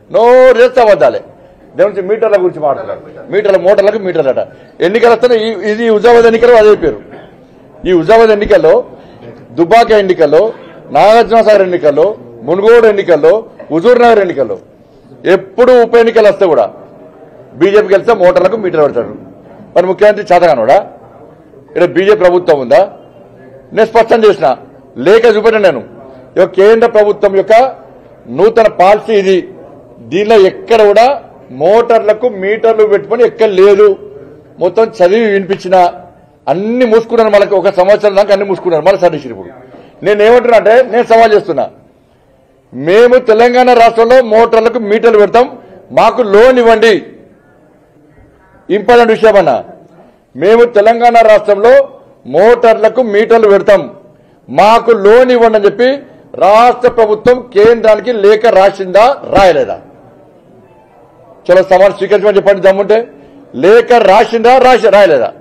నోరు చేస్తే అబద్దాలే దాని గురించి మీటర్ల గురించి మాట్లాడారు మీటర్ల మోటార్లకు మీటర్లట ఎన్నికలు వస్తే ఇది హుజాబాద్ ఎన్నికలు అదే పేరు ఈ హుజాబాద్ ఎన్నికల్లో దుబాక ఎన్నికల్లో నాగార్జున సాగర్ ఎన్నికల్లో మునుగోడు ఎన్నికల్లో హుజూర్ నగర్ ఎన్నికల్లో ఎప్పుడు ఉప ఎన్నికలు వస్తే కూడా బీజేపీకి వెళ్తే మోటార్లకు మీటర్ పెడతారు మరి ముఖ్యమంత్రి చేతగానోడా ఇక్కడ బీజేపీ ప్రభుత్వం ఉందా నేను స్పష్టం చేసిన లేఖ చూపెట్టాను నేను ఇక కేంద్ర ప్రభుత్వం యొక్క నూతన పాలసీ ఇది దీనిలో ఎక్కడ కూడా మోటార్లకు మీటర్లు పెట్టుకొని ఎక్కడ లేదు మొత్తం చదివి వినిపించిన అన్ని మూసుకున్నాను మనకి ఒక సంవత్సరం దాకా అన్ని మూసుకున్నారు మళ్ళీ సర్వీస్ ఇప్పుడు నేను ఏమంటున్నా అంటే నేను సవాల్ చేస్తున్నా మేము తెలంగాణ రాష్ట్రంలో మోటార్లకు మీటర్లు పెడతాం మాకు లోన్ ఇవ్వండి ఇంపార్టెంట్ విషయం అన్న మేము తెలంగాణ రాష్ట్రంలో మోటార్లకు మీటర్లు పెడతాం మాకు లోన్ ఇవ్వండి అని చెప్పి రాష్ట్ర ప్రభుత్వం కేంద్రానికి లేఖ రాసిందా రాయలేదా చలో సవాల్ స్వీకరించమని చెప్పండి దమ్ముంటే లేఖ రాసిందా రాసి రాయలేదా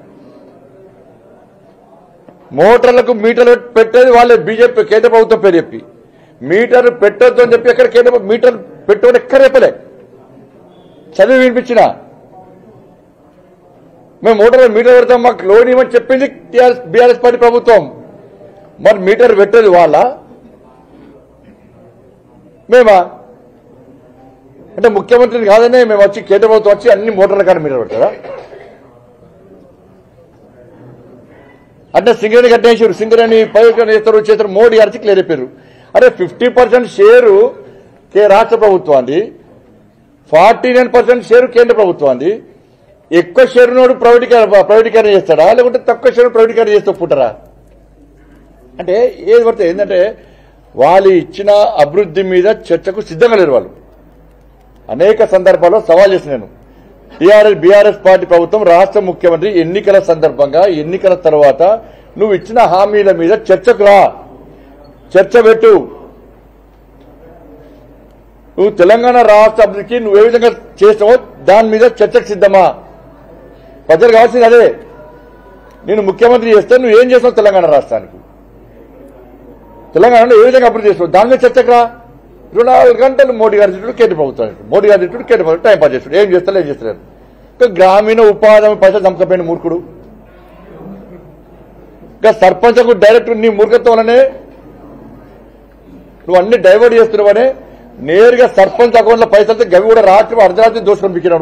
మోటార్లకు మీటర్లు పెట్టేది వాళ్ళే బీజేపీ కేంద్ర ప్రభుత్వం పేరు చెప్పి మీటర్ పెట్టొద్దు అని చెప్పి ఎక్కడ కేంద్ర ప్రభుత్వం మీటర్ పెట్టమని ఎక్కడ చెప్పలే చదివి వినిపించిన మేము మోటార్ మీటర్ పెడతాం మాకు లోన్ ఇవ్వని చెప్పింది టీఆర్ఎస్ బీఆర్ఎస్ పార్టీ ప్రభుత్వం మరి మీటర్ పెట్టేది వాళ్ళ మేమా అంటే ముఖ్యమంత్రిని కాదనే మేము వచ్చి కేంద్ర ప్రభుత్వం వచ్చి అన్ని మోటార్ల కాడ మీటర్ పెడతారా అంటే సింగరేణి కట్టేసారు సింగరేణి పైకని చేస్తారు చేస్తారు మోడీ గారికి క్లియర్ అయిపోయారు అరే ఫిఫ్టీ పర్సెంట్ షేరు కే రాష్ట్ర ప్రభుత్వాన్ని ఫార్టీ నైన్ పర్సెంట్ షేరు కేంద్ర ప్రభుత్వాన్ని ఎక్కువ షేరు నోడు ప్రైవేటీకరణ ప్రైవేటీకరణ చేస్తాడా లేకుంటే తక్కువ షేరు ప్రైవేటీకరణ చేస్తూ పుట్టరా అంటే ఏది పడితే ఏంటంటే వాళ్ళు ఇచ్చిన అభివృద్ధి మీద చర్చకు సిద్ధంగా లేరు వాళ్ళు అనేక సందర్భాల్లో సవాల్ చేసిన నేను టీఆర్ఎస్ బీఆర్ఎస్ పార్టీ ప్రభుత్వం రాష్ట్ర ముఖ్యమంత్రి ఎన్నికల సందర్భంగా ఎన్నికల తర్వాత నువ్వు ఇచ్చిన హామీల మీద చర్చకు రా చర్చ పెట్టు నువ్వు తెలంగాణ రాష్ట్ర అభివృద్ధికి నువ్వు ఏ విధంగా చేస్తావో దాని మీద చర్చకు సిద్ధమా ప్రజలు కావాల్సింది అదే నేను ముఖ్యమంత్రి చేస్తే నువ్వు ఏం చేస్తావు తెలంగాణ రాష్ట్రానికి తెలంగాణలో ఏ విధంగా అభివృద్ధి చేస్తావు దాని మీద చర్చకు రా ఇరవై నాలుగు గంటలు మోడీ గారి తిట్టుడు కేంద్ర ప్రభుత్వం మోడీ గారి తిట్టుడు కేంద్ర ప్రభుత్వం టైం పాస్ చేస్తాడు ఏం చేస్తాడు ఏం చేస్తలేరు ఇంకా గ్రామీణ ఉపాధి హామీ పైసలు చంపకపోయిన మూర్ఖుడు ఇంకా సర్పంచ్కు డైరెక్ట్ నీ మూర్ఖత్వం వల్లనే నువ్వు అన్ని డైవర్ట్ చేస్తున్నావనే నేరుగా సర్పంచ్ అకౌంట్ లో పైసలతో గవి కూడా రాత్రి అర్ధరాత్రి దోషుకొని పిక్కినాడు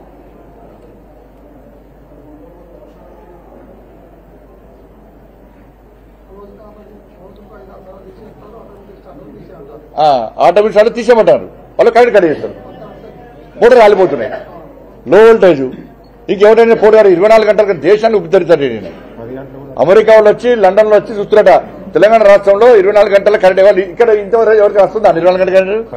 ఆటోమేటిక్ అంటే తీసేయమంటారు వాళ్ళు కరెంట్ కట్ చేస్తారు మోటార్ రాలిపోతున్నాయి లో వోల్టేజ్ ఇంకెవరైనా పోటీ ఇరవై నాలుగు గంటల దేశాన్ని ఉబ్బితరుతాడు నేను అమెరికా వాళ్ళు వచ్చి లండన్ లో వచ్చి చూస్తున్నట తెలంగాణ రాష్ట్రంలో ఇరవై నాలుగు గంటల కరెంట్ ఇవ్వాలి ఇక్కడ ఇంతవరకు ఎవరికి వస్తుందా ఇరవై నాలుగు గంటల కరెంట్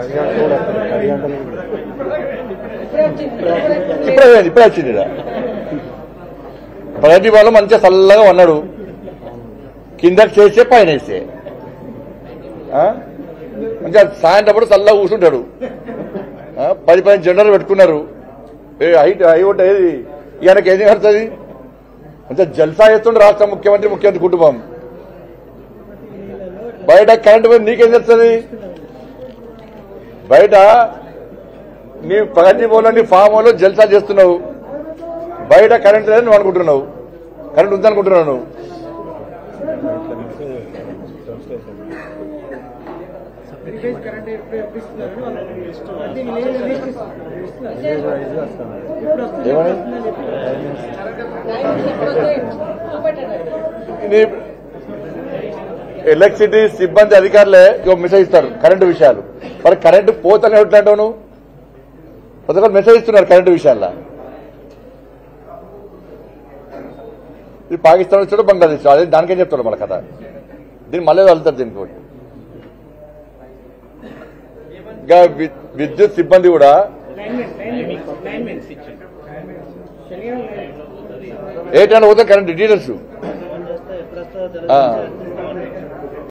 ఇప్పుడే పోయింది, ఇప్పుడే వచ్చింది ఈడ. ప్రగతి వాళ్ళు మంచిగా చల్లగా ఉన్నాడు కిందకి చేస్తే పైన వేస్తే ఆ? మంచిగా సాయంత్రం పూట చల్లగా కూర్చుంటాడు ఆ? పది పది జెండాలు పెట్టుకున్నారు ఏ హైట్ హై ఉంటే ఏది ఈయనకి ఏది పడుతుంది అంటే జల్సా చేస్తుండే రాష్ట్ర ముఖ్యమంత్రి ముఖ్యమంత్రి కుటుంబం బయట కరెంట్ పోయి నీకేం తెలుస్తుంది బయట నీ ప్రగతి భవన్లో నీ ఫామ్ హౌస్లో జల్సా చేస్తున్నావు బయట కరెంట్ లేదని నువ్వు అనుకుంటున్నావు కరెంట్ ఉందనుకుంటున్నావు నువ్వు ప్రీపెయిడ్ కరెంట్ ఎప్పుడు ఎప్పుడు ఇస్తున్నారు అది లేదు లేదు ఇస్తున్నారు ఇప్పుడు వస్తుంది ఏమని? చూపెట్టండి నీ ఎలక్ట్రిసిటీ సిబ్బంది అధికారులే ఇగో మెసేజ్ ఇస్తారు కరెంటు విషయాలు మరి కరెంటు పోతనే ఎట్లంటావు నువ్వు ప్రతి ఒక్కరు మెసేజ్ ఇస్తున్నారు కరెంటు విషయాల్లో ఇది పాకిస్తాన్ వచ్చాడు బంగ్లాదేశ్ అదే దానికేం చెప్తాడు మన కథ దీన్ని మళ్ళీ వెళ్తారు దీనికి ఒకటి ఇంకా వి- విద్యుత్ సిబ్బంది కూడా లైన్మెన్ లైన్మెన్ లైన్మెన్ ఇచ్చింది శనివారం ఏ టైంలో పోతే కరెంట్ డీటెయిల్స్ ఎప్పుడు వస్తుందో ఆ. తెలియదు